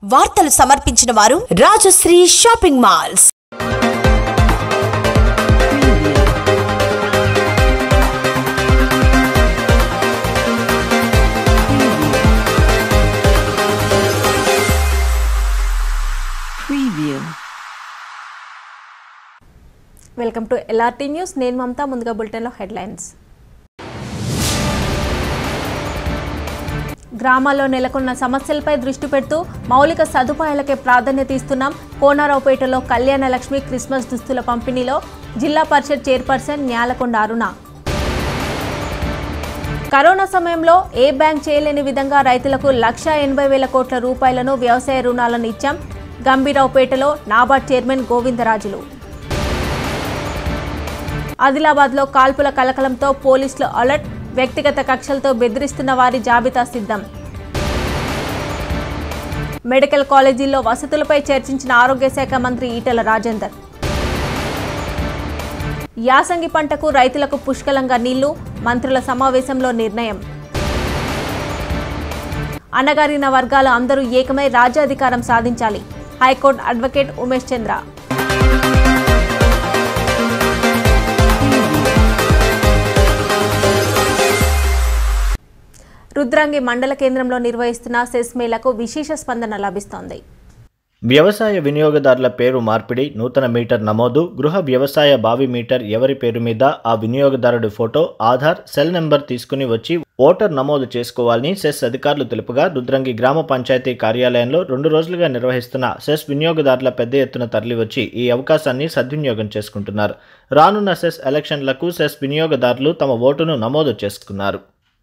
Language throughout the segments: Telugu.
వార్తలు సమర్పించిన వారు Rajashree shopping malls Preview. Welcome to LRT news నేను మమతా ముందుగా బులెటిన్లో హెడ్లైన్స్ గ్రామాల్లో నెలకొన్న సమస్యలపై దృష్టి పెడుతూ మౌలిక సదుపాయాలకే ప్రాధాన్యత ఇస్తున్నాం కోనారావుపేటలో కళ్యాణ లక్ష్మి క్రిస్మస్ దుస్తుల పంపిణీలో జిల్లా పరిషత్ చైర్పర్సన్ న్యాలకొండ అరుణ కరోనా సమయంలో ఏ బ్యాంక్ చేయలేని విధంగా రైతులకు లక్ష ఎనభై వేల కోట్ల రూపాయలను వ్యవసాయ రుణాలను ఇచ్చాం గంభీరావుపేటలో నాబార్డ్ చైర్మన్ గోవిందరాజులు ఆదిలాబాద్లో కాల్పుల కలకలంతో పోలీసులు అలర్ట్ వ్యక్తిగత కక్షలతో బెదిరిస్తున్న వారి జాబితా సిద్ధం మెడికల్ కాలేజీల్లో వసతులపై చర్చించిన ఆరోగ్య శాఖ మంత్రి ఈటెల రాజేందర్ యాసంగి పంటకు రైతులకు పుష్కలంగా నీళ్లు మంత్రుల సమావేశంలో నిర్ణయం అణగారిన వర్గాల అందరూ ఏకమై రాజ్యాధికారం సాధించాలి హైకోర్టు అడ్వకేట్ ఉమేష్ చంద్ర రుద్రాంగి మండల కేంద్రంలో నిర్వహిస్తున్న సెస్ మేళకు విశేష స్పందన లభిస్తోంది వ్యవసాయ వినియోగదారుల పేరు మార్పిడి నూతన మీటర్ నమోదు గృహ వ్యవసాయ బావి మీటర్ ఎవరి పేరు మీద ఆ వినియోగదారుడి ఫోటో ఆధార్ సెల్ నెంబర్ తీసుకుని వచ్చి ఓటర్ నమోదు చేసుకోవాలని సెస్ అధికారులు తెలుపుగా రుద్రంగి గ్రామ పంచాయతీ కార్యాలయంలో రెండు రోజులుగా నిర్వహిస్తున్న సెస్ వినియోగదారుల పెద్ద ఎత్తున తరలివచ్చి ఈ అవకాశాన్ని సద్వినియోగం చేసుకుంటున్నారు రానున్న సెస్ ఎలక్షన్లకు సెస్ వినియోగదారులు తమ ఓటును నమోదు చేసుకున్నారు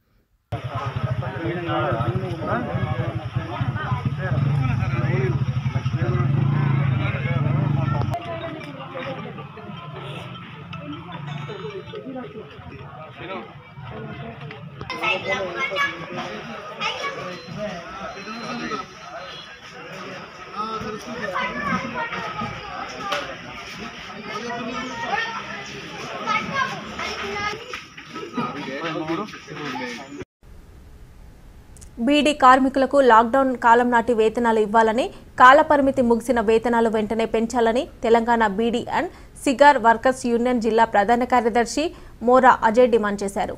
బీడీ కార్మికులకు లాక్డౌన్ కాలం నాటి వేతనాలు ఇవ్వాలని కాలపరిమితి ముగిసిన వేతనాలు వెంటనే పెంచాలని Telangana beedi and cigar workers union జిల్లా ప్రధాన కార్యదర్శి మోరా అజయ్ డిమాండ్ చేశారు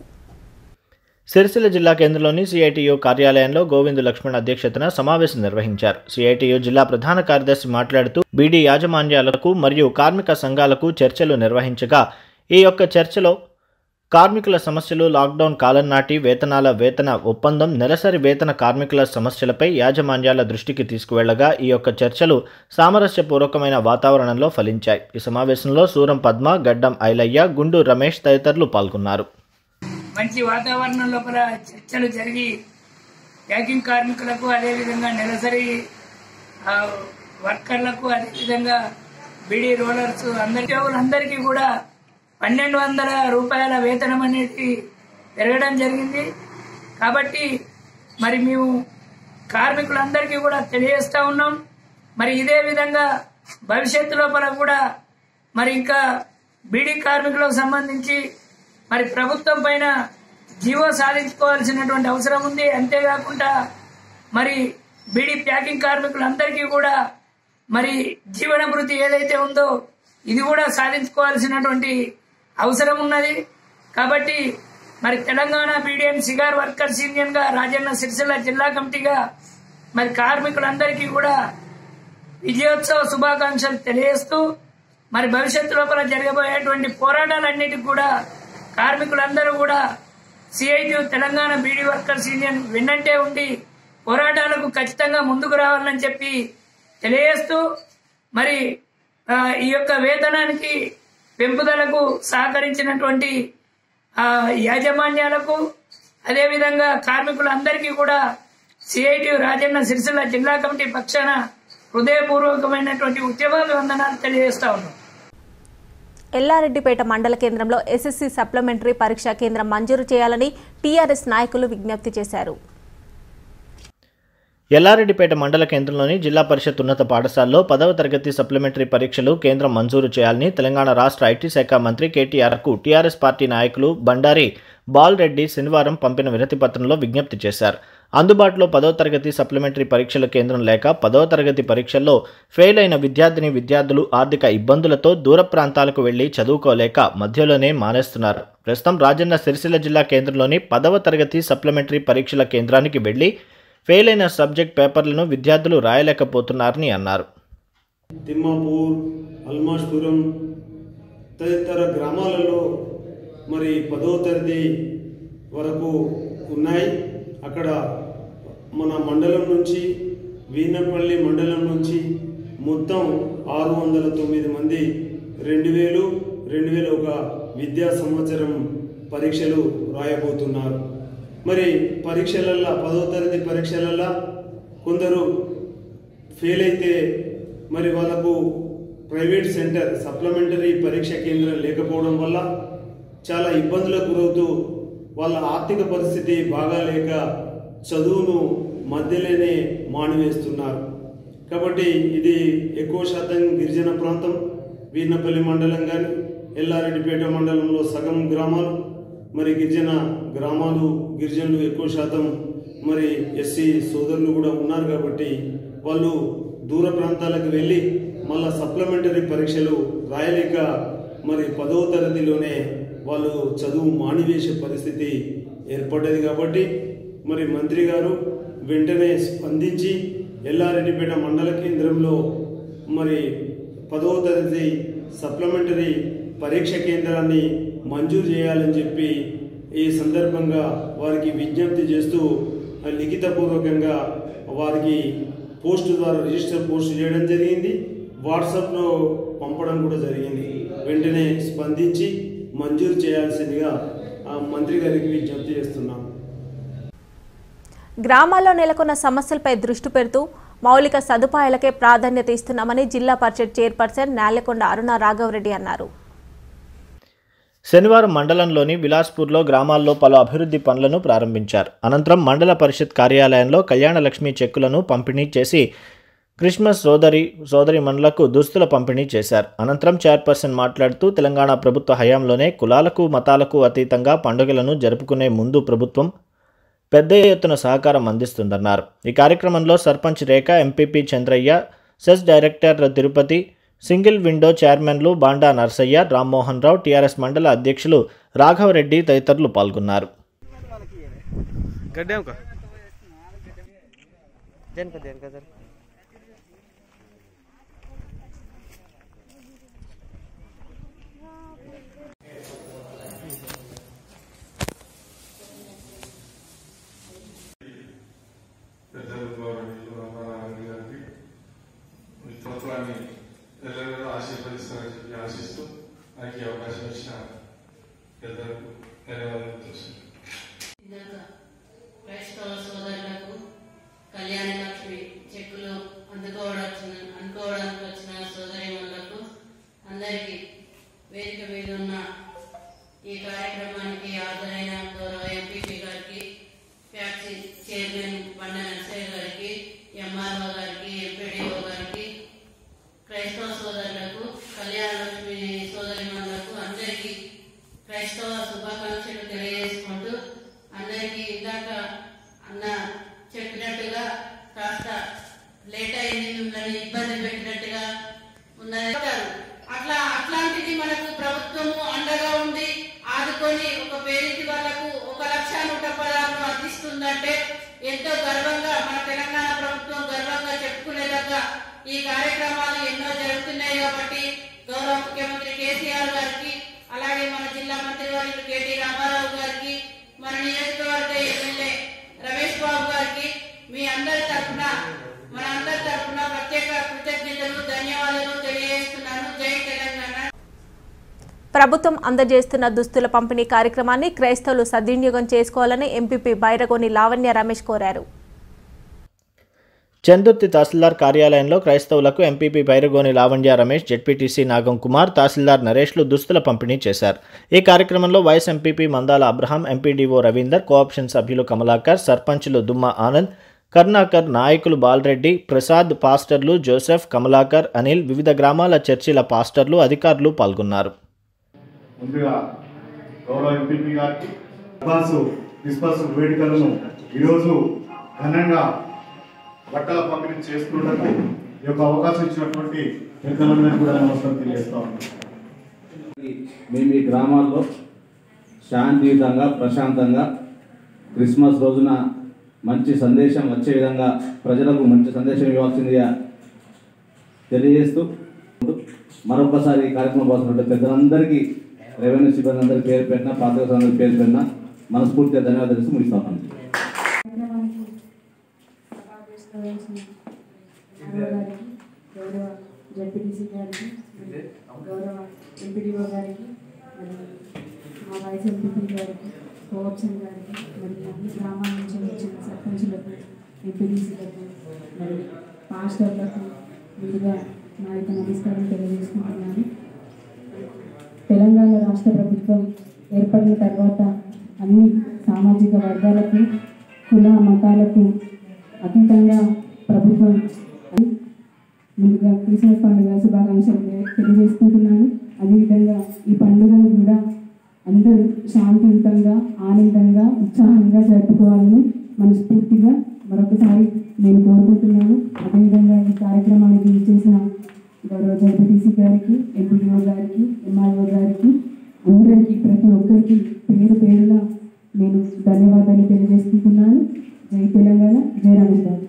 సిరిసిల్ల జిల్లా కేంద్రంలోని సిఐటియు కార్యాలయంలో గోవింద్ లక్ష్మణ్ అధ్యక్షతన సమావేశం నిర్వహించారు సిఐటియు జిల్లా ప్రధాన కార్యదర్శి మాట్లాడుతూ బీడీ యాజమాన్యాలకు మరియు కార్మిక సంఘాలకు చర్చలు నిర్వహించగా ఈ యొక్క చర్చలో కార్మికుల సమస్యలు లాక్డౌన్ కాలం నాటి వేతనాల వేతన ఒప్పందం నెలసరి వేతన కార్మికుల సమస్యలపై యాజమాన్యాల దృష్టికి తీసుకువెళ్లగా ఈ యొక్క చర్చలు సామరస్యపూర్వకమైన వాతావరణంలో ఫలించాయి ఈ సమావేశంలో సూరం పద్మ గడ్డం ఐలయ్య గుండు రమేష్ తదితరులు పాల్గొన్నారు మంచి వాతావరణం లోపల చర్చలు జరిగి ప్యాకింగ్ కార్మికులకు అదేవిధంగా నెలసరి ఆ, వర్కర్లకు అదేవిధంగా బీడీ రోలర్స్ అందరి అందరికీ కూడా పన్నెండు వందల రూపాయల వేతనం అనేది పెరగడం జరిగింది కాబట్టి మరి మేము కార్మికులందరికీ కూడా తెలియజేస్తా ఉన్నాం మరి ఇదే విధంగా భవిష్యత్తు లోపల కూడా మరి ఇంకా బీడీ కార్మికులకు సంబంధించి మరి ప్రభుత్వం పైన జీవో సాధించుకోవాల్సినటువంటి అవసరం ఉంది అంతేకాకుండా మరి బీడీ ప్యాకింగ్ కార్మికులందరికీ కూడా మరి జీవన భృతి ఏదైతే ఉందో ఇది కూడా సాధించుకోవాల్సినటువంటి అవసరం ఉన్నది కాబట్టి మరి తెలంగాణ బీడీఎం సిగార్ వర్కర్స్ యూనియన్ గా రాజన్న సిరిసిల్ల జిల్లా కమిటీగా మరి కార్మికులందరికీ కూడా విజయోత్సవ శుభాకాంక్షలు తెలియజేస్తూ మరి భవిష్యత్తు లోపల జరగబోయేటువంటి పోరాటాలన్నిటికీ కూడా కార్మికులందరూ కూడా CIT Telangana beedi workers union వెన్నంటే ఉండి పోరాటాలకు ఖచ్చితంగా ముందుకు రావాలని చెప్పి తెలియజేస్తూ మరి ఆ, ఈ యొక్క వేతనానికి పెంపుదలకు సహకరించినటువంటి ఆ, యాజమాన్యాలకు అదేవిధంగా కార్మికులందరికీ కూడా సిఐటి రాజన్న సిరిసిల్ల జిల్లా కమిటీ పక్షాన హృదయపూర్వకమైనటువంటి ఉద్యమాభివందనాలు తెలియజేస్తా ఉన్నాం ఎల్లారెడ్డిపేట మండల కేంద్రంలో ఎస్ఎస్సి సప్లిమెంటరీ పరీక్షా కేంద్రం మంజూరు చేయాలని టీఆర్ఎస్ నాయకులు విజ్ఞప్తి చేశారు ఎల్లారెడ్డిపేట మండల కేంద్రంలోని జిల్లా పరిషత్ ఉన్నత పాఠశాలలో పదవ తరగతి సప్లిమెంటరీ పరీక్షలు కేంద్రం మంజూరు చేయాలని తెలంగాణ రాష్ట్ర ఐటీ శాఖ మంత్రి కేటీఆర్కు టీఆర్ఎస్ పార్టీ నాయకులు బండారి బాల్ రెడ్డి శనివారం పంపిన వినతి పత్రంలో విజ్ఞప్తి చేశారు అందుబాటులో పదో తరగతి సప్లిమెంటరీ పరీక్షల కేంద్రం లేక పదో తరగతి పరీక్షల్లో ఫెయిల్ అయిన విద్యార్థిని విద్యార్థులు ఆర్థిక ఇబ్బందులతో దూర ప్రాంతాలకు వెళ్లి చదువుకోలేక మధ్యలోనే మానేస్తున్నారు ప్రస్తుతం రాజన్న సిరిసిల్ల జిల్లా కేంద్రంలోని పదవ తరగతి సప్లిమెంటరీ పరీక్షల కేంద్రానికి వెళ్లి ఫెయిల్ అయిన సబ్జెక్ట్ పేపర్లను విద్యార్థులు రాయలేకపోతున్నారని అన్నారు తిమ్మాపూర్ అల్మాష్పురం తదితర గ్రామాలలో మరి పదో తరగతి వరకు ఉన్నాయి అక్కడ మన మండలం నుంచి వీనపల్లి మండలం నుంచి మొత్తం ఆరు వందల తొమ్మిది మంది రెండు వేలు రెండు వేల ఒక విద్యా సంవత్సరం పరీక్షలు రాయబోతున్నారు మరి పరీక్షలల్లో పదో తరగతి పరీక్షలల్లో కొందరు ఫెయిల్ అయితే మరి వాళ్ళకు ప్రైవేట్ సెంటర్ సప్లిమెంటరీ పరీక్ష కేంద్రం లేకపోవడం వల్ల చాలా ఇబ్బందులకు గురవుతూ వాళ్ళ ఆర్థిక పరిస్థితి బాగాలేక చదువును మధ్యలోనే మానివేస్తున్నారు కాబట్టి ఇది ఎక్కువ శాతం గిరిజన ప్రాంతం వీర్నపల్లి మండలం కానీ ఎల్లారెడ్డిపేట మండలంలో సగం గ్రామాలు మరి గిరిజన గ్రామాలు గిరిజనులు ఎక్కువ శాతం మరి ఎస్సీ సోదరులు కూడా ఉన్నారు కాబట్టి వాళ్ళు దూర ప్రాంతాలకు వెళ్ళి మళ్ళా సప్లిమెంటరీ పరీక్షలు రాయలేక మరి పదవ తరగతిలోనే వాళ్ళు చదువు మానివేసే పరిస్థితి ఏర్పడ్డది కాబట్టి మరి మంత్రి గారు వెంటనే స్పందించి ఎల్లారెడ్డిపేట మండల కేంద్రంలో మరి పదవ తరగతి సప్లిమెంటరీ పరీక్ష కేంద్రాన్ని మంజూరు చేయాలని చెప్పి ఈ సందర్భంగా వారికి విజ్ఞప్తి చేస్తూ లిఖితపూర్వకంగా వారికి పోస్ట్ ద్వారా రిజిస్టర్ పోస్ట్ చేయడం జరిగింది వాట్సాప్లో పంపడం కూడా జరిగింది వెంటనే స్పందించి మంజూరు చేయాల్సిందిగా ఆ మంత్రి గారికి విజ్ఞప్తి చేస్తున్నాం గ్రామాల్లో నెలకొన్న సమస్యలపై దృష్టి పెడుతూ మౌలిక సదుపాయాలకే ప్రాధాన్యత ఇస్తున్నామని జిల్లా పరిషత్ చైర్పర్సన్ నేలకొండ అరుణ రాఘవరెడ్డి అన్నారు శనివారం మండలంలోని విలాస్పూర్లో గ్రామాల్లో పలు అభివృద్ధి పనులను ప్రారంభించారు అనంతరం మండల పరిషత్ కార్యాలయంలో కళ్యాణలక్ష్మి చెక్కులను పంపిణీ చేసి క్రిస్మస్ సోదరి సోదరి మనులకు దుస్తుల పంపిణీ చేశారు అనంతరం చైర్పర్సన్ మాట్లాడుతూ తెలంగాణ ప్రభుత్వ హయాంలోనే కులాలకు మతాలకు అతీతంగా పండుగలను జరుపుకునే ముందు ప్రభుత్వం పెద్ద ఎత్తున సహకారం అందిస్తుందన్నారు ఈ కార్యక్రమంలో sarpanch Rekha MPP Chandraiah cess director Tirupati single window చైర్మన్లు బాండా నర్సయ్య రామ్మోహన్ రావు టీఆర్ఎస్ మండల అధ్యక్షులు రాఘవరెడ్డి తదితరులు పాల్గొన్నారు गड्ढे का देन का देन का सर పెద్దలు గౌరవనీయులు రామారావు గారికి మీ తత్వాన్ని ఎల్లవేళ ఆశీర్వదిస్తారని చెప్పి ఆశిస్తూ నాకు ఈ అవకాశం ఇచ్చిన పెద్దలకు ధన్యవాదాలు తెలుసు ఇందాక క్రైస్తవ సోదరులకు కళ్యాణ లక్ష్మి చెక్కులు అందుకోవడం అందుకోవడానికి వచ్చిన సోదరిమణులకు అందరికీ వేదిక మీద ఉన్న ఈ కార్యక్రమానికి హాజరైన గౌరవ ఎంపీపీ గారికి ఫ్యాక్సీ చైర్మన్ బండ నరసయ్య గారికి ఎంఆర్ఓ గారికి ఎంపీడీఓ గారికి క్రైస్తవ సోదరులకు కళ్యాణ లక్ష్మి సోదరిమణులకు అందరికీ క్రైస్తవ శుభాకాంక్షలు తెలియజేసుకుంటూ అందరికీ ఇందాక అన్న చెప్పినట్టుగా కాస్త లేట్ అయింది మిమ్మల్ని ఇబ్బంది పెట్టినట్టుగా ఉన్నది అంటారు. అట్లా అట్లాంటిది మనకు ప్రభుత్వము అండగా ఉండి ఆదుకొని ఒక పేరింటి వాళ్ళకు ఒక లక్ష నూట పదహారు అందిస్తుందంటే ఎంతో గర్వంగా మన తెలంగాణ ప్రభుత్వం గర్వంగా చెప్పుకునేలాగా ఈ కార్యక్రమాలు ఎన్నో జరుగుతున్నాయి కాబట్టి గౌరవ ముఖ్యమంత్రి కేసీఆర్ గారికి అలాగే మన జిల్లా మంత్రి వర్యులు కేటీ రామారావు గారికి మన నియోజకవర్గ ఎమ్మెల్యే రమేష్ బాబు గారికి మీ అందరి తరఫున మన అందరి తరఫున ప్రత్యేక కృతజ్ఞతలు ధన్యవాదాలు తెలియజేస్తున్నాను జై తెలంగాణ ప్రభుత్వం అందజేస్తున్న దుస్తుల పంపిణీ కార్యక్రమాన్ని క్రైస్తవులు సద్వినియోగం చేసుకోవాలని ఎంపీపీ బైరగోని లావణ్య రమేష్ కోరారు చందుర్తి తహసీల్దార్ కార్యాలయంలో క్రైస్తవులకు ఎంపీపీ బైరగోని లావణ్య రమేష్ జెడ్పీటీసీ నాగం కుమార్ తహసీల్దార్ నరేష్లు దుస్తుల పంపిణీ చేశారు ఈ కార్యక్రమంలో vice MPP Mandala Abraham MPDO Ravinder co-option సభ్యులు కమలాకర్ సర్పంచులు దుమ్మ ఆనంద్ కర్ణాకర్ నాయకులు బాలరెడ్డి ప్రసాద్ పాస్టర్లు జోసెఫ్ కమలాకర్ అనిల్ వివిధ గ్రామాల చర్చిల పాస్టర్లు అధికారులు పాల్గొన్నారు ముందుగా గౌరవ ఎంపీపీ గారికి క్లాసు క్రిస్మస్ వేడుకలను ఈరోజు ఘనంగా బట్టల పంపిణీ చేసుకున్నట్టు ఈ యొక్క అవకాశం ఇచ్చినటువంటి పెద్దలందరికీ కూడా నమస్కారం తెలియజేస్తా ఉన్నాను మేము ఈ గ్రామాల్లో శాంతియుతంగా ప్రశాంతంగా క్రిస్మస్ రోజున మంచి సందేశం వచ్చే విధంగా ప్రజలకు మంచి సందేశం ఇవ్వాల్సిందిగా తెలియజేస్తూ మరొకసారి ఈ కార్యక్రమం పాల్గొన్న పెద్దలందరికీ రెవెన్యూ సిబ్బంది అందరికీ పేరు పెట్టిన పాత్ర అందరికీ పేరు పెట్టిన మనస్ఫూర్తిగా ధన్యవాదాలు తెలిసి ముగిస్తాను గౌరవ జడ్పీటీసీ గారికి గౌరవ ఎంపీడీఓ గారికి మరి మా వైస్ ఎంపీపీ గారికి కోఆప్షన్ గారికి మరి అన్ని గ్రామాల నుంచి వచ్చిన సర్పంచులకు ఎంపీడీసీలకు మరి పాస్టర్లకు ముందుగా నా యొక్క నమస్కారం తెలియజేసుకుంటున్నాను తెలంగాణ రాష్ట్ర ప్రభుత్వం ఏర్పడిన తర్వాత అన్ని సామాజిక వర్గాలకు కుల మతాలకు అతీతంగా ప్రభుత్వం ముందుగా క్రిస్మస్ పండుగ శుభాకాంక్షలు తె- తెలియజేసుకుంటున్నాను అదేవిధంగా ఈ పండుగను కూడా అందరూ శాంతియుతంగా ఆనందంగా ఉత్సాహంగా జరుపుకోవాలని మనస్ఫూర్తిగా మరొకసారి నేను కోరుకుంటున్నాను అదేవిధంగా ఈ కార్యక్రమానికి చేసిన గౌరవ జడ్పీటీసీ గారికి ఎంపీడీఓ గారికి ఎంఆర్ఓ గారికి అందరికీ ప్రతి ఒక్కరికి పేరు పేరున నేను ధన్యవాదాలు తెలియజేసుకుంటున్నాను జై తెలంగాణ జై రమేష్ బాబు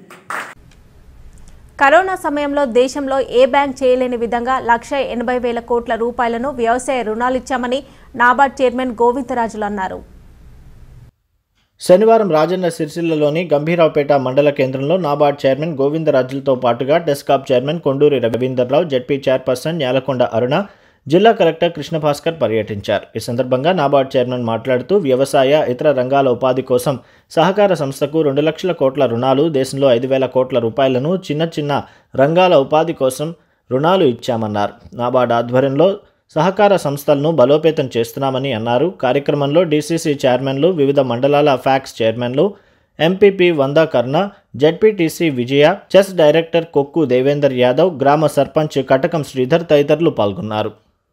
కరోనా సమయంలో దేశంలో ఏ బ్యాంక్ చేయలేని విధంగా లక్ష ఎనభై వేల కోట్ల రూపాయలను వ్యవసాయ రుణాలిచ్చామని నాబార్డ్ చైర్మన్ గోవిందరాజులు అన్నారు శనివారం రాజన్న సిరిసిల్లలోని గంభీరావుపేట మండల కేంద్రంలో నాబార్డ్ చైర్మన్ గోవిందరాజులతో పాటుగా డెస్కాప్ chairman Konduri Ravinder Rao ZP chairperson Nyalakonda Aruna జిల్లా కలెక్టర్ కృష్ణభాస్కర్ పర్యటించారు ఈ సందర్భంగా నాబార్డ్ చైర్మన్ మాట్లాడుతూ వ్యవసాయ ఇతర రంగాల ఉపాధి కోసం సహకార సంస్థకు రెండు లక్షల కోట్ల రుణాలు దేశంలో ఐదు వేల కోట్ల రూపాయలను చిన్న చిన్న రంగాల ఉపాధి కోసం రుణాలు ఇచ్చామన్నారు నాబార్డ్ ఆధ్వర్యంలో సహకార సంస్థలను బలోపేతం చేస్తున్నామని అన్నారు కార్యక్రమంలో డీసీసీ చైర్మన్లు వివిధ మండలాల ఫ్యాక్స్ చైర్మన్లు MPP Vanda Karna ZPTC Vijaya cess director Kokku Devender Yadav గ్రామ సర్పంచ్ కటకం శ్రీధర్ తదితరులు పాల్గొన్నారు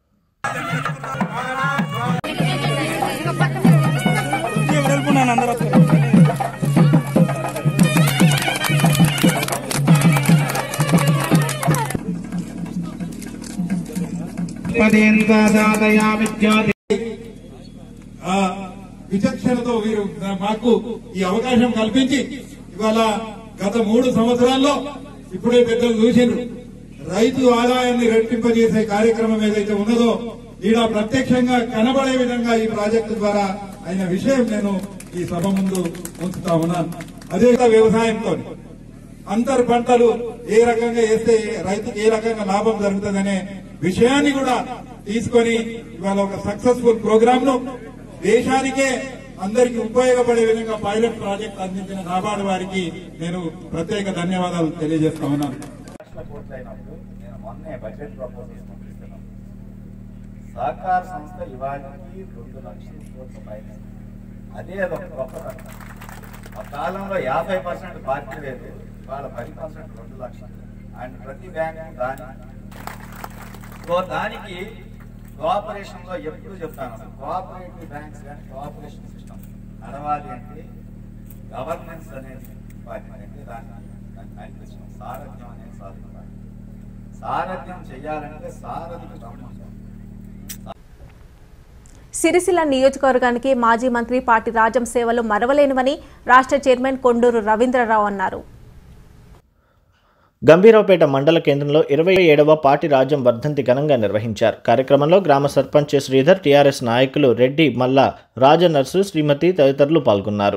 ఆ విచక్షణతో వీరు మాకు ఈ అవకాశం కల్పించి ఇవాళ గత మూడు సంవత్సరాల్లో ఇప్పుడే పెద్దలు చూసిండ్రు రైతు ఆదాయాన్ని రెట్టింపజేసే కార్యక్రమం ఏదైతే ఉన్నదో ఈడ ప్రత్యక్షంగా కనబడే విధంగా ఈ ప్రాజెక్టు ద్వారా అయిన విషయం నేను ఈ సభ ముందు ఉంచుతా ఉన్నాను అదే వ్యవసాయంతో అంతర్ పంటలు ఏ రకంగా వేస్తే రైతుకి ఏ రకంగా లాభం జరుగుతుందనే విషయాన్ని కూడా తీసుకొని ఇవాళ ఒక సక్సెస్ఫుల్ ప్రోగ్రామ్ ను దేశానికే అందరికి ఉపయోగపడే విధంగా పైలట్ ప్రాజెక్ట్ అందించిన నాబార్డు వారికి నేను ప్రత్యేక ధన్యవాదాలు తెలియజేస్తా ఉన్నాను లక్షల కోట్లు అయినప్పుడు నేను మొన్నే బడ్జెట్ ప్రపోజల్స్ పంపిస్తున్నాను సహకార సంస్థ ఇవాళకి రెండు లక్షల కోట్ల పైన అదే ఒక గొప్పతనం ఆ కాలంలో యాభై పర్సెంట్ పార్టీ లేదు ఇవాళ పది పర్సెంట్ రెండు లక్షలు అండ్ ప్రతి బ్యాంకు దాని సో దానికి కోఆపరేషన్ లో ఎప్పుడు చెప్తాను అసలు కోఆపరేటివ్ బ్యాంక్స్ కానీ కోఆపరేషన్ సిస్టమ్ నడవాలి అంటే గవర్నెన్స్ అనేది ఇంపార్టెంట్ అంటే దాన్ని దాన్ని కనిపించడం సారథ్యం అనేది సాధించాలి సారథ్యం చేయాలంటే సారథికి సంబంధం సిరిసిల్ల నియోజకవర్గానికి మాజీ మంత్రి పాటి రాజం సేవలు మరవలేనివని రాష్ట్ర చైర్మన్ కొండూరు రవీంద్రరావు అన్నారు గంభీరావుపేట మండల కేంద్రంలో ఇరవై ఏడవ పాటి రాజ్యం వర్ధంతి ఘనంగా నిర్వహించారు కార్యక్రమంలో గ్రామ సర్పంచ్ శ్రీధర్ టీఆర్ఎస్ నాయకులు రెడ్డి మల్లా రాజనర్సు శ్రీమతి తదితరులు పాల్గొన్నారు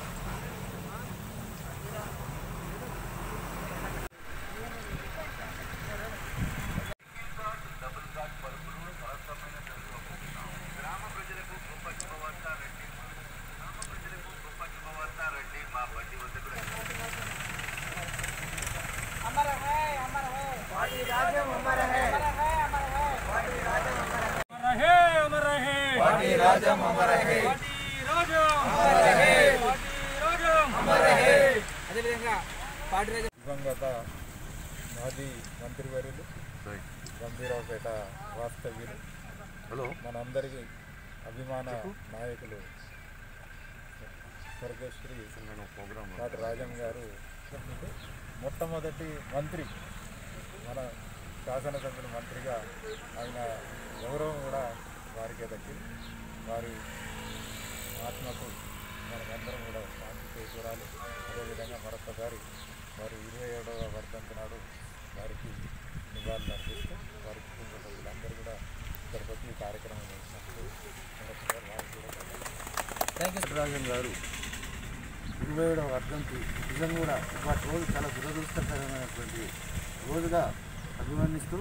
దివంగత మాజీ మంత్రివర్యులు గంభీరావుపేట వాస్తవ్యులు హలో మనందరికీ అభిమాన నాయకులు స్వర్గశ్రీ నాటి రాజన్ గారు మొట్టమొదటి మంత్రి మన శాసనసభ్యుల మంత్రిగా ఆయన గౌరవం కూడా వారికే దక్కింది వారి ఆత్మకు మనమందరం కూడా శాంతి చేకూరాలి అదేవిధంగా మరొకసారి వారి ఇరవై ఏడవ వర్ధంతి నాడు వారికి నివాళులు అర్పిస్తూ వారి కుటుంబ సభ్యులందరూ కూడా ఇక్కడికి వచ్చి ఈ కార్యక్రమం చేసినప్పుడు మరొకసారి వారికి కూడా థ్యాంక్ యూ రాజన్ గారు ఇరవై ఏడవ వర్ధంతి నిజంగా కూడా ఇవాటి రోజు చాలా దురదృష్టకరమైనటువంటి రోజుగా అభివర్ణిస్తూ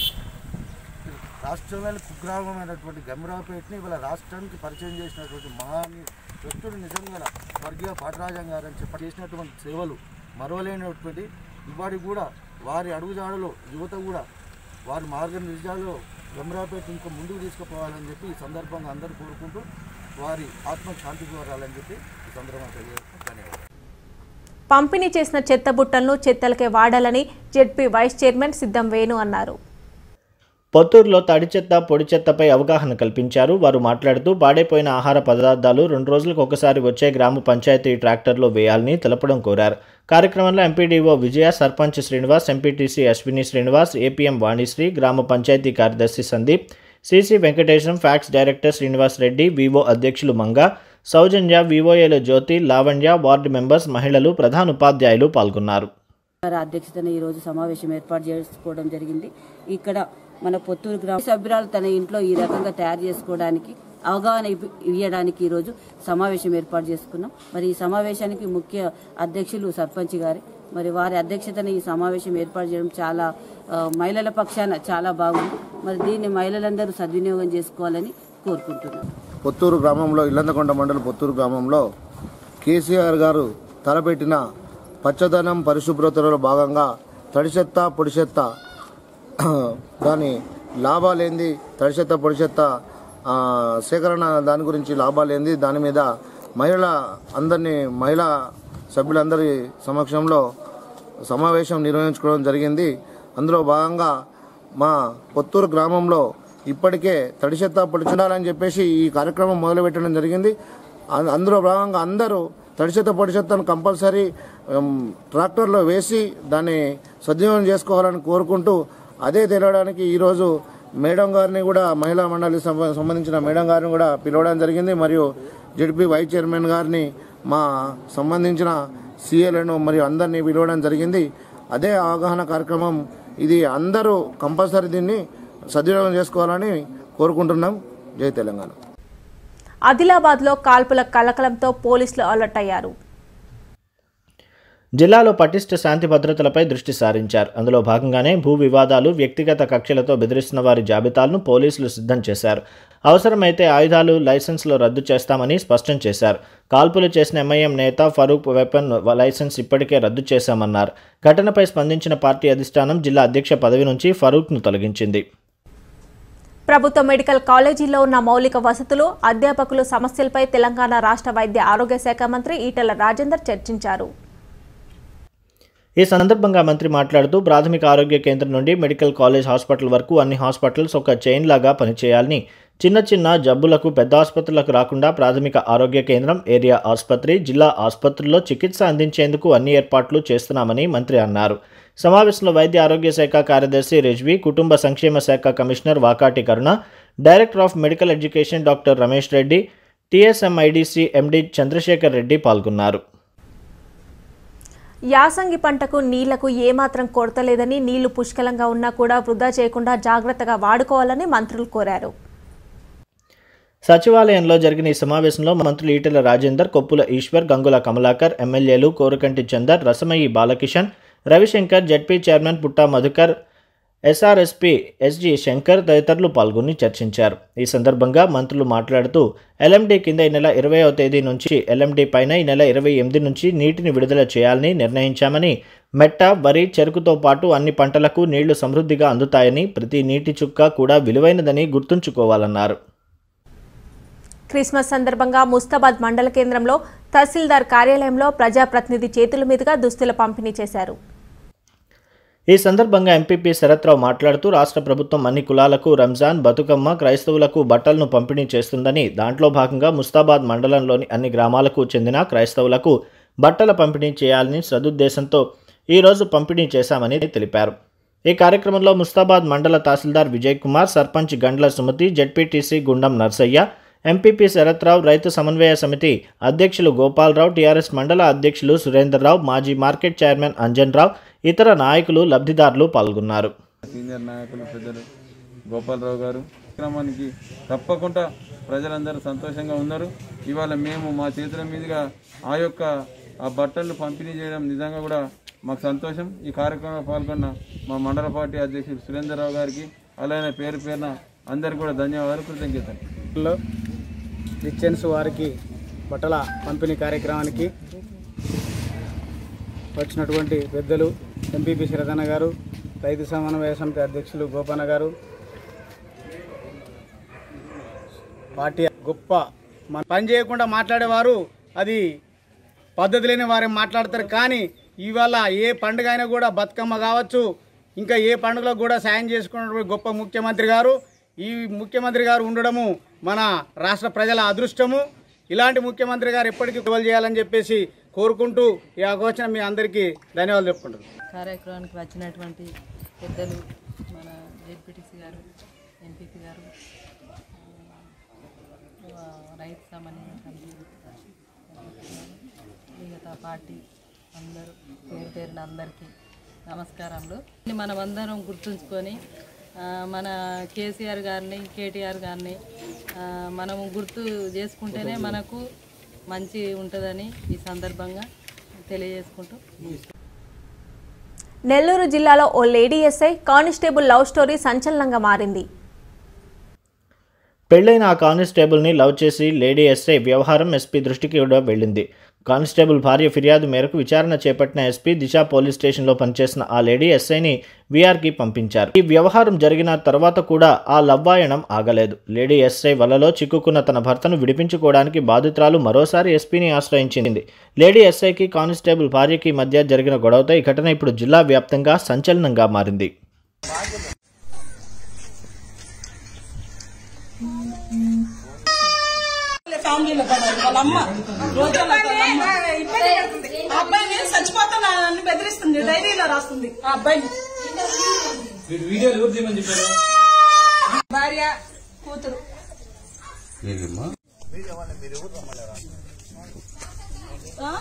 రాష్ట్రంలోని కుగ్రామమైనటువంటి గమ్రాపేటని ఇవాళ రాష్ట్రానికి పరిచయం చేసినటువంటి మహాని వ్యక్తుడు నిజంగా స్వర్గీయ పాటరాజం గారు అని చెప్పి చేసినటువంటి సేవలు మరవలేనటువంటి ఇవాడి కూడా వారి అడుగుజాడలో యువత కూడా వారి మార్గ నిర్జాలో గమ్రాపేట ఇంకా ముందుకు తీసుకుపోవాలని చెప్పి ఈ సందర్భంగా అందరూ కోరుకుంటూ వారి ఆత్మ శాంతి కోరాలని చెప్పి ఈ సందర్భంగా తెలియజేస్తాం ధన్యవాదాలు పంపిణీ చేసిన చెత్త బుట్టలను చెత్తలకే వాడాలని జెడ్పీ వైస్ చైర్మన్ సిద్ధం వేణు అన్నారు పొత్తూరులో తడి చెత్త పొడి చెత్తపై అవగాహన కల్పించారు వారు మాట్లాడుతూ పాడైపోయిన ఆహార పదార్థాలు రెండు రోజులకు ఒకసారి వచ్చే గ్రామ పంచాయతీ ట్రాక్టర్లో వేయాలని తెలపడం కోరారు కార్యక్రమంలో MPDO Vijaya sarpanch Srinivas MPTC Ashwini Srinivas APM Vanishri గ్రామ పంచాయతీ కార్యదర్శి Sandeep CC Venkatesham PACS director Srinivas Reddy VO అధ్యక్షులు మంగ సౌజన్య వివోఏల జ్యోతి లావణ్య వార్డు మెంబర్స్ మహిళలు ప్రధాన ఉపాధ్యాయులు పాల్గొన్నారు గారి అధ్యక్షతన ఈరోజు సమావేశం ఏర్పాటు చేసుకోవడం జరిగింది ఇక్కడ మన పొత్తూరు గ్రామ సభ్యురాలు తన ఇంట్లో ఈ రకంగా తయారు చేసుకోవడానికి అవగాహన ఇవ్వ- ఇవ్వడానికి ఈరోజు సమావేశం ఏర్పాటు చేసుకున్నాం మరి ఈ సమావేశానికి ముఖ్య అధ్యక్షులు సర్పంచ్ గారి మరి వారి అధ్యక్షతన ఈ సమావేశం ఏర్పాటు చేయడం చాలా ఆ, మహిళల పక్షాన చాలా బాగుంది మరి దీన్ని మహిళలందరూ సద్వినియోగం చేసుకోవాలని కోరుకుంటున్నాం పొత్తూరు గ్రామంలో ఇల్లందకొండ మండలం పొత్తూరు గ్రామంలో కేసీఆర్ గారు తలపెట్టిన పచ్చదనం పరిశుభ్రతలో భాగంగా తడి చెత్త పొడి చెత్త దాని లాభాలేంది తడి చెత్త పొడి చెత్త ఆ, సేకరణ దాని గురించి లాభాలేంది దాని మీద మహిళ అందరినీ మహిళా సభ్యులందరి సమక్షంలో సమావేశం నిర్వహించుకోవడం జరిగింది అందులో భాగంగా మా పొత్తూరు గ్రామంలో ఇప్పటికే తడి చెత్త పొడి చెత్తాలని చెప్పేసి ఈ కార్యక్రమం మొదలుపెట్టడం జరిగింది అ- అందులో భాగంగా అందరూ తడి చెత్త పొడి చెత్తను కంపల్సరీ ఉమ్, ట్రాక్టర్లో వేసి దాన్ని సద్వినియోగం చేసుకోవాలని కోరుకుంటూ అదే తెలియడానికి ఈరోజు మేడం గారిని కూడా మహిళా మండలి సంబ- సంబంధించిన మేడం గారిని కూడా పిలవడం జరిగింది మరియు జడ్పీ వైస్ చైర్మన్ గారిని మా సంబంధించిన సీఏలను మరియు అందరినీ పిలవడం జరిగింది అదే అవగాహన కార్యక్రమం ఇది అందరూ కంపల్సరీ దీన్ని సద్వినియోగం చేసుకోవాలని కోరుకుంటున్నాం జై తెలంగాణ ఆదిలాబాద్లో కాల్పుల కలకలంతో పోలీసులు అలర్ట్ అయ్యారు జిల్లాలో పటిష్ట శాంతి భద్రతలపై దృష్టి సారించారు అందులో భాగంగానే భూ వివాదాలు వ్యక్తిగత కక్షలతో బెదిరిస్తున్న వారి జాబితాలను పోలీసులు సిద్ధం చేశారు అవసరమైతే ఆయుధాలు లైసెన్స్లు రద్దు చేస్తామని స్పష్టం చేశారు కాల్పులు చేసిన ఎంఐఎం నేత ఫరూక్ వెపన్ లైసెన్స్ ఇప్పటికే రద్దు చేశామన్నారు ఘటనపై స్పందించిన పార్టీ అధిష్టానం జిల్లా అధ్యక్ష పదవి నుంచి ఫరూక్ను తొలగించింది ప్రభుత్వ మెడికల్ కాలేజీల్లో ఉన్న మౌలిక వసతులు అధ్యాపకులు సమస్యలపై తెలంగాణ రాష్ట్ర వైద్య ఆరోగ్య శాఖ మంత్రి ఈటెల రాజేందర్ చర్చించారు ఈ సందర్భంగా మంత్రి మాట్లాడుతూ ప్రాథమిక ఆరోగ్య కేంద్రం నుండి మెడికల్ కాలేజ్ హాస్పిటల్ వరకు అన్ని హాస్పిటల్స్ ఒక చైన్ లాగా పనిచేయాలని చిన్న చిన్న జబ్బులకు పెద్ద ఆసుపత్రులకు రాకుండా ప్రాథమిక ఆరోగ్య కేంద్రం ఏరియా ఆసుపత్రి జిల్లా ఆసుపత్రుల్లో చికిత్స అందించేందుకు అన్ని ఏర్పాట్లు చేస్తున్నామని మంత్రి అన్నారు సమావేశంలో వైద్య ఆరోగ్య శాఖ కార్యదర్శి రిజ్వి కుటుంబ సంక్షేమ శాఖ commissioner Vakati Karuna director of medical education doctor Ramesh Reddy TSMIDC MD Chandrasekhar Reddy పాల్గొన్నారు యాసంగి పంటకు నీళ్లకు ఏమాత్రం కొరత లేదని నీళ్లు పుష్కలంగా ఉన్నా కూడా వృధా చేయకుండా జాగ్రత్తగా వాడుకోవాలని మంత్రులు కోరారు సచివాలయంలో జరిగిన ఈ సమావేశంలో మంత్రులు ఈటెల రాజేందర్ కొప్పుల ఈశ్వర్ గంగుల కమలాకర్ ఎమ్మెల్యేలు Korukanti Chander Rasamayi Balakishan Ravi Shankar ZP chairman Putta Madhukar SRSP SG Shankar తదితరులు పాల్గొని చర్చించారు ఈ సందర్భంగా మంత్రులు మాట్లాడుతూ ఎల్ఎండి కింద ఈ నెల ఇరవైవ తేదీ నుంచి ఎల్ఎండి పైన ఈ నెల ఇరవై ఎనిమిది నుంచి నీటిని విడుదల చేయాలని నిర్ణయించామని మెట్ట వరి చెరుకుతో పాటు అన్ని పంటలకు నీళ్లు సమృద్ధిగా అందుతాయని ప్రతి నీటి చుక్క కూడా విలువైనదని గుర్తుంచుకోవాలన్నారు క్రిస్మస్ సందర్భంగా ముస్తాబాద్ మండల కేంద్రంలో తహసీల్దార్ కార్యాలయంలో ప్రజాప్రతినిధి చేతుల మీదుగా దుస్తుల పంపిణీ చేశారు ఈ సందర్భంగా ఎంపీపీ శరత్రావు మాట్లాడుతూ రాష్ట్ర ప్రభుత్వం అన్ని కులాలకు రంజాన్ బతుకమ్మ క్రైస్తవులకు బట్టలను పంపిణీ చేస్తుందని దాంట్లో భాగంగా ముస్తాబాద్ మండలంలోని అన్ని గ్రామాలకు చెందిన క్రైస్తవులకు బట్టల పంపిణీ చేయాలని సదుద్దేశంతో ఈరోజు పంపిణీ చేశామని తెలిపారు ఈ కార్యక్రమంలో ముస్తాబాద్ మండల తహసీల్దార్ విజయ్ కుమార్ సర్పంచ్ గండ్ల సుమతి జెడ్పీటీసీ గుండం నర్సయ్య ఎంపీపీ శరత్రావు రైతు సమన్వయ సమితి అధ్యక్షులు గోపాలరావు టీఆర్ఎస్ మండల అధ్యక్షులు సురేందర్రావు మాజీ మార్కెట్ చైర్మన్ అంజన్ రావు ఇతర నాయకులు లబ్ధిదారులు పాల్గొన్నారు సీనియర్ నాయకులు పెద్దలు గోపాలరావు గారు కార్యక్రమానికి తప్పకుండా ప్రజలందరూ సంతోషంగా ఉన్నారు ఇవాళ మేము మా చేతుల మీదుగా ఆ యొక్క ఆ బట్టలు పంపిణీ చేయడం నిజంగా కూడా మాకు సంతోషం ఈ కార్యక్రమంలో పాల్గొన్న మా మండల పార్టీ అధ్యక్షుడు సురేందర్రావు గారికి అలానే పేరు పేరున అందరికీ కూడా ధన్యవాదాలు కృతజ్ఞతలు లో క్రిస్టియన్స్ వారికి బట్టల పంపిణీ కార్యక్రమానికి వచ్చినటువంటి పెద్దలు ఎంపీపీ శరదన్న గారు రైతు సమన్వయ సమితి అధ్యక్షులు గోపన్న గారు పార్టీ గొప్ప మన పని చేయకుండా మాట్లాడేవారు అది పద్ధతి లేని వారు మాట్లాడతారు కానీ ఇవాళ ఏ పండుగ అయినా కూడా బతుకమ్మ కావచ్చు ఇంకా ఏ పండుగలకు కూడా సాయం చేసుకున్నటువంటి గొప్ప ముఖ్యమంత్రి గారు ఈ ముఖ్యమంత్రి గారు ఉండడము మన రాష్ట్ర ప్రజల అదృష్టము ఇలాంటి ముఖ్యమంత్రి గారు ఎప్పటికీ కొలు చేయాలని చెప్పేసి కోరుకుంటూ ఈ అవకాశం మీ అందరికీ ధన్యవాదాలు చెప్పుకుంటారు కార్యక్రమానికి వచ్చినటువంటి పెద్దలు మన జెడ్పీటీసీ గారు ఎంపీపీ గారు ఆ, రైతు సమన్వయ సమితి మిగతా పార్టీ అందరూ పేరు పేరున అందరికీ నమస్కారములు మనమందరం గుర్తుంచుకొని ఆ, మన కేసీఆర్ గారిని కేటీఆర్ గారిని ఆ, మనము గుర్తు చేసుకుంటేనే మనకు మంచి ఉంటుందని ఈ సందర్భంగా తెలియజేసుకుంటూ నెల్లూరు జిల్లాలో ఓ lady SI constable love story సంచలనంగా మారింది పెళ్లైన ఆ కానిస్టేబుల్ని లవ్ చేసి లేడీ ఎస్ఐ వ్యవహారం ఎస్పీ దృష్టికి కూడా వెళ్ళింది కానిస్టేబుల్ భార్య ఫిర్యాదు మేరకు విచారణ చేపట్టిన ఎస్పీ దిశ పోలీస్ స్టేషన్లో పనిచేసిన ఆ లేడీ ఎస్ఐని వీఆర్కి పంపించారు ఈ వ్యవహారం జరిగిన తర్వాత కూడా ఆ లవ్వాయణం ఆగలేదు లేడీ ఎస్ఐ వలలో చిక్కుకున్న తన భర్తను విడిపించుకోవడానికి బాధితురాలు మరోసారి ఎస్పీని ఆశ్రయించింది లేడీ ఎస్ఐకి కానిస్టేబుల్ భార్యకి మధ్య జరిగిన గొడవతో ఈ ఘటన ఇప్పుడు జిల్లా వ్యాప్తంగా సంచలనంగా మారింది ఫ్యామిలీలో పడాలి వాళ్ళ అమ్మ రోజుల్లో వాళ్ళ అమ్మ. ఆ అబ్బాయిని చచ్చిపోతాను అని బెదిరిస్తుంది డైరీలో రాస్తుంది ఆ అబ్బాయిని వీడియోలు ఎవరు తీయమని చెప్పారు భార్య కూతురు ఆ?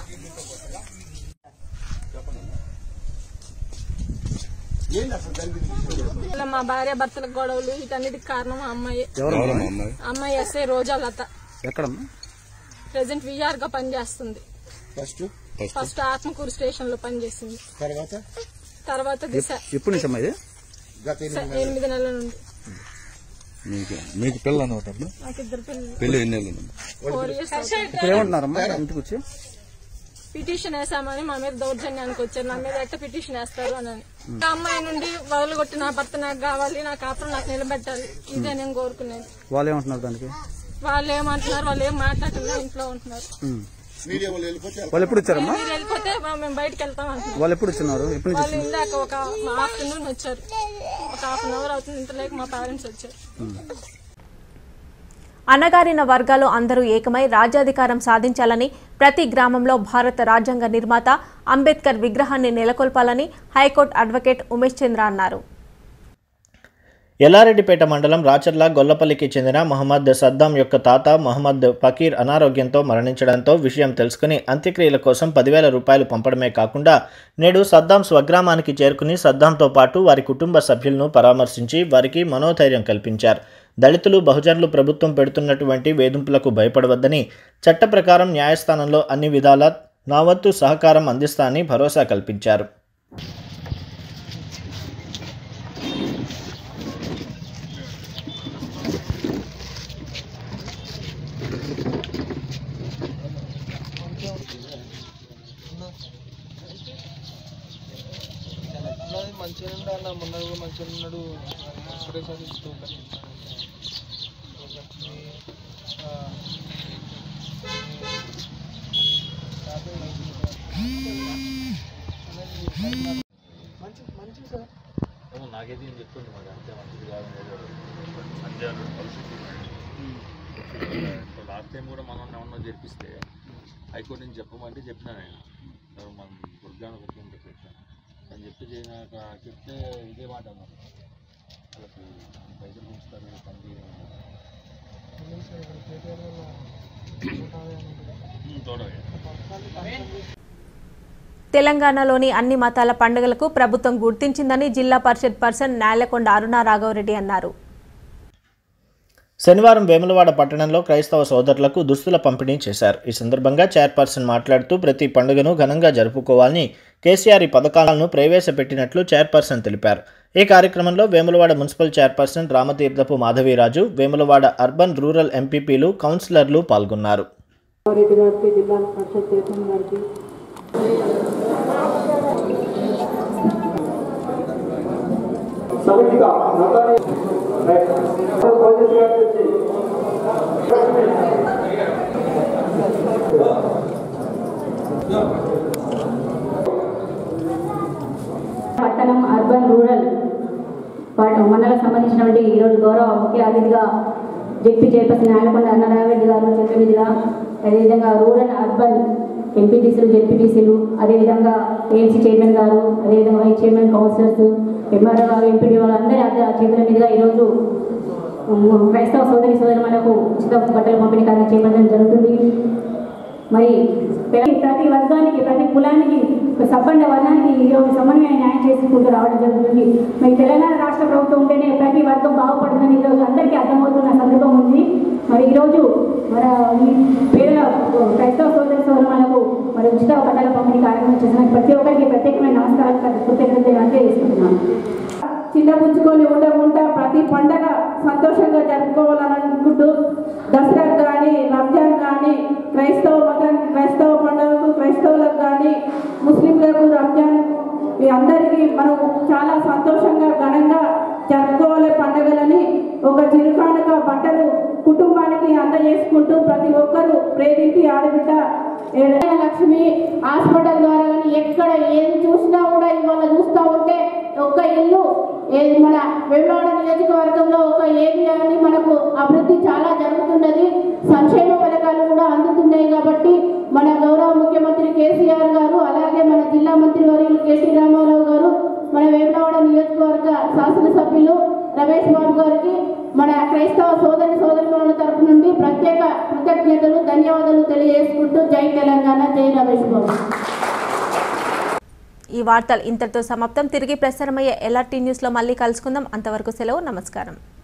ఇలా మా భార్య భర్తల గొడవలు వీటన్నిటికి కారణం ఆ అమ్మాయి ఎవరమ్మా ఆ అమ్మాయి? అమ్మాయి ఎస్ఐ రోజా లత ఎక్కడమ్మా ప్రెసెంట్ విఆర్ గా పనిచేస్తుంది ఫస్ట్ ఫస్ట్ ఆత్మకూరు స్టేషన్ లో పనిచేసింది తర్వాత తర్వాత దిశ ఎప్పుడు నుంచి అమ్మా ఇది స- ఎనిమిది నెలల నుండి మీకు మీకు పిల్లలు అనమాట నాకు ఇద్దరు పిల్లలు పెళ్ళి ఎన్ని ఏళ్ళు ఫోర్ ఇయర్స్ ఇప్పుడు ఏమంటున్నారమ్మా ఇంటికి వచ్చి పిటిషన్ వేసామని మా మీద దౌర్జన్యానికి వచ్చారు నా మీద ఎట్ట పిటిషన్ వేస్తారు అని ఆ అమ్మాయి నుండి వదలు కొట్టి నా భర్త నాకు కావాలి నా కాపురం నాకు నిలబెట్టాలి ఇదే నేను కోరుకునేది వాళ్ళు ఏమంటున్నారు దానికి వాళ్ళు ఏమంటున్నారు వాళ్ళు ఏం మాట్లాడకుండా ఇంట్లో ఉంటున్నారు ఉమ్. వాళ్ళు ఎప్పుడు వచ్చారమ్మా మీరు వెళ్ళిపోతే మా- మేము బయటకు వెళ్తాం అంటున్నారు వాళ్ళు ఎప్పుడు వచ్చినారు ఎప్పటి నుంచి వాళ్ళు ఇందాక ఒక ఆఫ్టర్నూన్ వచ్చారు ఒక హాఫ్ అన్ అవర్ అవుతుంది ఇంత లేక మా పేరెంట్స్ వచ్చారు అణగారిన వర్గాలు అందరూ ఏకమై రాజ్యాధికారం సాధించాలని ప్రతి గ్రామంలో భారత రాజ్యాంగ నిర్మాత అంబేద్కర్ విగ్రహాన్ని నెలకొల్పాలని హైకోర్టు అడ్వకేట్ ఉమేష్ చంద్ర అన్నారు ఎల్లారెడ్డిపేట మండలం రాచర్ల గొల్లపల్లికి చెందిన మహమ్మద్ సద్దాం యొక్క తాత మహమ్మద్ ఫకీర్ అనారోగ్యంతో మరణించడంతో విషయం తెలుసుకుని అంత్యక్రియల కోసం పదివేల రూపాయలు పంపడమే కాకుండా నేడు సద్దాం స్వగ్రామానికి చేరుకుని సద్దాంతో పాటు వారి కుటుంబ సభ్యులను పరామర్శించి వారికి మనోధైర్యం కల్పించారు దళితులు బహుజనులు ప్రభుత్వం పెడుతున్నటువంటి వేధింపులకు భయపడవద్దని చట్ట ప్రకారం న్యాయస్థానంలో అన్ని విధాల నా వంతు సహకారం అందిస్తానని భరోసా కల్పించారు మంచిగా ఉండాలి మొన్న కూడా మంచిగా ఉన్నాడు ఒకటేసారి స్టోక్ మంచి మంచి నాకైతే ఏం చెప్తుంది మరి అంతే మంచిది కాదు సంజయ్ అన్నాడు పరిస్థితి లాస్ట్ టైం కూడా మనం ఏమన్నా జరిపిస్తే హైకోర్టు నుంచి చెప్పమంటే చెప్పినా నేను ఎవరు మన దుర్గాన్ని కొట్టుకుని చెప్పాను అని చెప్పి చేయనాక చెప్తే ఇదే మాట అన్నారు వాళ్ళకి పైసలు ఉంచుతారు పని చేయడం చూడగా తెలంగాణలోని అన్ని మతాల పండుగలకు ప్రభుత్వం గుర్తించిందని జిల్లా పరిషత్ పర్సన్ నేలకొండ అరుణ రాఘవరెడ్డి అన్నారు శనివారం వేములవాడ పట్టణంలో క్రైస్తవ సోదరులకు దుస్తుల పంపిణీ చేశారు ఈ సందర్భంగా చైర్పర్సన్ మాట్లాడుతూ ప్రతి పండుగను ఘనంగా జరుపుకోవాలని కేసీఆర్ ఈ పథకాలను ప్రవేశపెట్టినట్లు చైర్పర్సన్ తెలిపారు ఈ కార్యక్రమంలో Vemulawada municipal chairperson Ramatheerthapu Madhavi Raju Vemulawada urban rural ఎంపీపీలు కౌన్సిలర్లు పాల్గొన్నారు రెడ్డి గారికి జిల్లా పరిషత్ చైర్మన్ గారికి పట్టణం అర్బన్ రూరల్ వాటి మండలకు సంబంధించినటువంటి ఈరోజు గౌరవ ముఖ్య అతిథిగా జెడ్పీ చైర్పర్సన్ నాయలకొండ అన్నారాయణ గారు చేతుల మీదుగా అదేవిధంగా రూరల్ అర్బన్ ఎంపీటీసీలు జెడ్పీటీసీలు అదేవిధంగా ఏఎంసీ చైర్మన్ గారు అదేవిధంగా వైస్ చైర్మన్ కౌన్సిలర్స్ ఎంఆర్ఓ గారు ఎంపీడీ వాళ్ళు అందరి అద- చేతుల మీదుగా ఈరోజు ఉమ్, క్రైస్తవ సోదరి సోదరులకు ఉచిత బట్టల పంపిణీ కార్యక్రమం చేపట్టడం జరుగుతుంది మరి ప్రతి ప్రతి వర్గానికి ప్రతి కులానికి ఒక సబ్బండ వర్గానికి ఈరోజు సమన్వయ న్యాయం చేసుకుంటూ రావడం జరుగుతుంది మరి తెలంగాణ రాష్ట్ర ప్రభుత్వం ఉంటేనే ప్రతి వర్గం బాగుపడుతుందని ఈరోజు అందరికీ అర్థమవుతున్న సందర్భం ఉంది మరి ఈరోజు మన ఈ పేదల క్రైస్తవ సోదర సోదరులకు మరి ఉచిత బట్టల పంపిణీ కార్యక్రమం చేసిన ప్రతి ఒక్కరికి ప్రత్యేకమైన నమస్కారాలు కృతజ్ఞతలు తెలియజేస్తున్నాను చిన్నపుచ్చుకొని ఉండకుండా ప్రతి పండగ సంతోషంగా జరుపుకోవాలని అనుకుంటూ దసరాకు కానీ రంజాన్ కానీ క్రైస్తవ మతానికి క్రైస్తవ పండుగకు క్రైస్తవులకు కానీ ముస్లింలకు రంజాన్ ఈ అందరికీ మనం చాలా సంతోషంగా ఘనంగా జరుపుకోవాలి పండుగలని ఒక చిరుకానుక బట్టలు కుటుంబానికి అందజేసుకుంటూ ప్రతి ఒక్కరూ ప్రేమించి ఆడబిడ్డ ఏడైనా లక్ష్మి హాస్పిటల్ ద్వారా కానీ ఎక్కడ ఏది చూసినా కూడా ఇవాళ చూస్తూ ఉంటే ఒక్క ఇల్లు ఏది మన వెమ్లవాడ నియోజకవర్గంలో ఒక ఏరియా అని మనకు అభివృద్ధి చాలా జరుగుతున్నది సంక్షేమ పథకాలు కూడా అందుతున్నాయి కాబట్టి మన గౌరవ ముఖ్యమంత్రి కేసీఆర్ గారు అలాగే మన జిల్లా మంత్రి వర్యులు కేటీ రామారావు గారు మన వేములవాడ నియోజకవర్గ శాసనసభ్యులు రమేష్ బాబు గారికి మన క్రైస్తవ సోదరి సోదరుల తరపు నుండి ప్రత్యేక కృతజ్ఞతలు ధన్యవాదాలు తెలియజేసుకుంటూ జై తెలంగాణ జై రమేష్ బాబు ఈ వార్తలు ఇంతటితో సమాప్తం తిరిగి ప్రసారమయ్యే ఎల్ఆర్టీ న్యూస్లో మళ్ళీ కలుసుకుందాం అంతవరకు సెలవు నమస్కారం